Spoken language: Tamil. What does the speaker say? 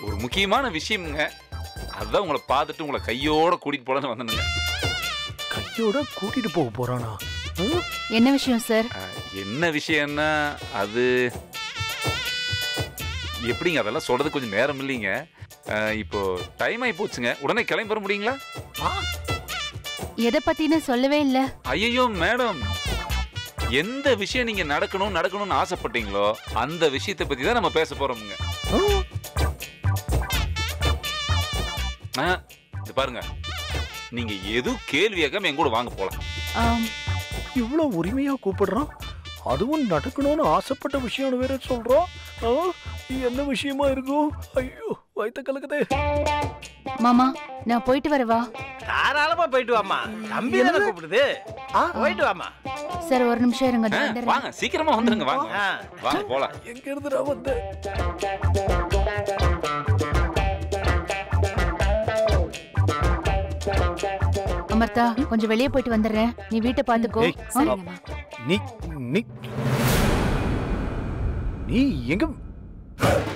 ஒரு முக்கியமான விஷயம்ங்க அதான் உங்களை பார்த்துட்டு உங்களை கையோட கூட்டிட்டு போலான்னு வந்தேனுங்க கையோட கூட்டிட்டு போக போறானா ம்? என்ன விஷயம் சார் அஹ், என்ன விஷயம்னா அது எப்படிங்க அதெல்லாம் சொல்றது கொஞ்சம் நேரம் இல்லைங்க அஹ், இப்போ டைம் ஆகி போச்சுங்க உடனே கிளம்பி வர முடியுங்களா எதை பத்தின்னு சொல்லவே இல்ல ஐயோ மேடம் எந்த விஷயம் நீங்க நடக்கணும் நடக்கணும்னு ஆசைப்பட்டீங்களோ அந்த விஷயத்தை பத்தி தான் நம்ம பேச போறோமுங்க ம்? ஆ, இது பாருங்க நீங்க எது கேள்வி கேட்காம என் கூட வாங்க போலாம் ஆம், இவ்வளவு உரிமையா கூப்பிடுறான் அதுவும் நடக்கணும்னு ஆசைப்பட்ட விஷயம்னு வேற சொல்றான் ஆ, என்ன விஷயமா இருக்கும் ஐயோ வயித்த கலக்குதே மாமா நான் போயிட்டு வரவா தாராளமா போயிட்டு வாமா தம்பி தானே கூப்பிடுது ஆ? போயிட்டு வாமா சார் ஒரு நிமிஷம் இருங்க ஆ, இதோ வந்துடுறேன். வாங்க சீக்கிரமா வந்துருங்க வாங்க ஆ. வாங்க போலாம் எங்க இருந்துடா வந்த அமர்தா கொஞ்சம் வெளியே போயிட்டு வந்துடுறேன் நீ வீட்டை பாத்துக்கோ ஏய், சரிங்கம்மா நீ நீ நீ எங்க